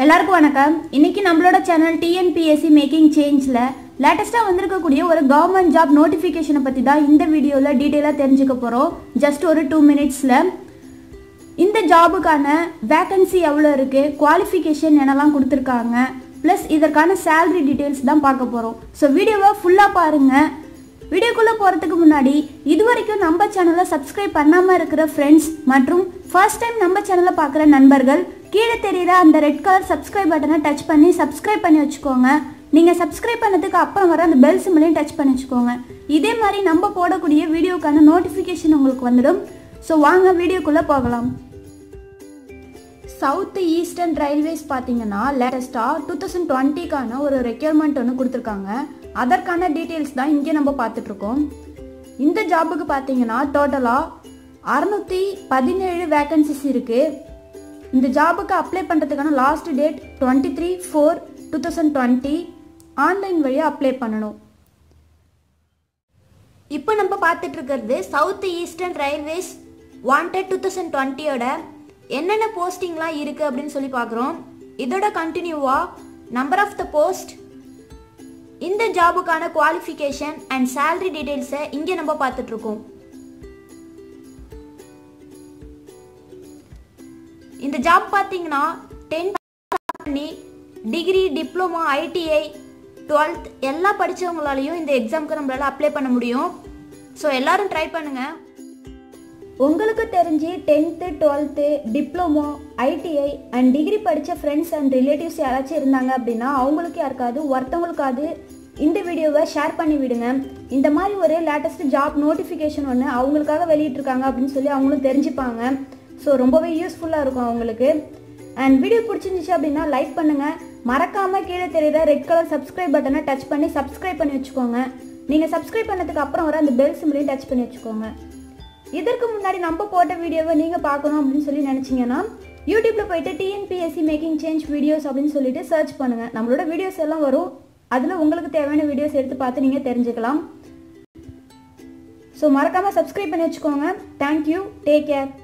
எல்லாருக்கும் வணக்கம் இன்னைக்கு நம்மளோட சேனல் டிஎன்பிஎஸ்சி மேக்கிங் சேஞ்சில் லேட்டஸ்ட்டாக வந்திருக்கக்கூடிய ஒரு கவர்மெண்ட் ஜாப் நோட்டிஃபிகேஷனை பற்றி தான் இந்த வீடியோவில் டீட்டெயிலாக தெரிஞ்சுக்க போகிறோம் ஜஸ்ட் ஒரு டூ மினிட்ஸில் இந்த ஜாபுக்கான வேக்கன்சி எவ்வளோ இருக்குது குவாலிஃபிகேஷன் என்னெல்லாம் கொடுத்துருக்காங்க ப்ளஸ் இதற்கான சேலரி டீட்டெயில்ஸ் தான் பார்க்க போகிறோம் ஸோ வீடியோவை ஃபுல்லாக பாருங்கள் வீடியோக்குள்ளே போகிறதுக்கு முன்னாடி இது வரைக்கும் நம்ம சேனலை சப்ஸ்கிரைப் பண்ணாமல் இருக்கிற ஃப்ரெண்ட்ஸ் மற்றும் ஃபர்ஸ்ட் டைம் நம்ம சேனலை பார்க்குற நண்பர்கள் கீழே தெரியுற அந்த ரெட் கலர் சப்ஸ்கிரைப் பட்டனை டச் பண்ணி சப்ஸ்கிரைப் பண்ணி வச்சுக்கோங்க நீங்கள் சப்ஸ்கிரைப் பண்ணதுக்கு அப்புறம் வர அந்த பெல் சிம்லையும் டச் பண்ணி வச்சுக்கோங்க இதே மாதிரி நம்ம போடக்கூடிய வீடியோக்கான நோட்டிஃபிகேஷன் உங்களுக்கு வந்துடும் ஸோ வாங்க வீடியோக்குள்ளே போகலாம் சவுத் ஈஸ்டர்ன் ரயில்வேஸ் பார்த்தீங்கன்னா லேட்டஸ்ட்டாக டூ தௌசண்ட் டுவெண்ட்டிக்கான ஒரு ரெக்யர்மெண்ட் ஒன்று கொடுத்துருக்காங்க அதற்கான டீட்டெயில்ஸ் தான் இங்கே நம்ம பார்த்துட்ருக்கோம் இந்த ஜாபுக்கு பார்த்தீங்கன்னா டோட்டலாக அறநூற்றி பதினேழு வேக்கன்சிஸ் இருக்குது இந்த ஜாபுக்கு அப்ளை பண்ணுறதுக்கான last date twenty three four two thousand twenty online வழியாக அப்ளை பண்ணணும் இப்போ நம்ம பார்த்துட்டு இருக்கிறது South Eastern Railways wanted two thousand டுவெண்ட்டியோட என்னென்ன போஸ்டிங்லாம் இருக்குது அப்படின்னு சொல்லி பார்க்குறோம் இதோட கண்டினியூவாக நம்பர் ஆஃப் த போஸ்ட் இந்த ஜாபுக்கான குவாலிஃபிகேஷன் அண்ட் சேலரி டீட்டெயில்ஸை இங்கே நம்ம பார்த்துட்டு இருக்கோம் இந்த ஜாப் பார்த்தீங்கன்னா டென்த் பண்ணி டிகிரி டிப்ளமோ ஐடிஐ டுவெல்த் எல்லாம் படித்தவங்களாலையும் இந்த எக்ஸாமுக்கு நம்மளால அப்ளை பண்ண முடியும் ஸோ எல்லாரும் ட்ரை பண்ணுங்க உங்களுக்கு தெரிஞ்சு tenth twelfth diploma ITI and degree படித்த ஃப்ரெண்ட்ஸ் அண்ட் ரிலேட்டிவ்ஸ் யாராச்சும் இருந்தாங்க அப்படின்னா அவங்களுக்கு யாருக்காவது ஒருத்தவங்களுக்காவது இந்த வீடியோவை ஷேர் பண்ணி விடுங்க இந்த மாதிரி ஒரு லேட்டஸ்ட் ஜாப் நோட்டிஃபிகேஷன் ஒன்று அவங்களுக்காக வெளியிட்டிருக்காங்க அப்படின்னு சொல்லி அவங்களும் தெரிஞ்சுப்பாங்க ஸோ ரொம்பவே யூஸ்ஃபுல்லாக இருக்கும் அவங்களுக்கு அண்ட் வீடியோ பிடிச்சிருந்துச்சு அப்படின்னா லைக் பண்ணுங்கள் மறக்காமல் கீழே தெரியுற ரெட் கலர் சப்ஸ்கிரைப் பட்டனை டச் பண்ணி சப்ஸ்கிரைப் பண்ணி வச்சுக்கோங்க நீங்கள் சப்ஸ்கிரைப் பண்ணதுக்கு அப்புறம் வர அந்த பெல் சிம்லையும் டச் பண்ணி வச்சுக்கோங்க இதற்கு முன்னாடி நம்ம போட்ட வீடியோவை நீங்கள் பார்க்கணும் அப்படின்னு சொல்லி நினச்சிங்கன்னா யூடியூப்பில் போயிட்டு டிஎன்பிஎஸ்சி மேக்கிங் சேஞ்ச் வீடியோஸ் அப்படின்னு சொல்லிட்டு சர்ச் பண்ணுங்கள் நம்மளோட வீடியோஸ் எல்லாம் வரும் அதில் உங்களுக்கு தேவையான வீடியோஸ் எடுத்து பார்த்து நீங்கள் தெரிஞ்சுக்கலாம் ஸோ மறக்காமல் சப்ஸ்கிரைப் பண்ணி வச்சுக்கோங்க தேங்க்யூ டேக் கேர்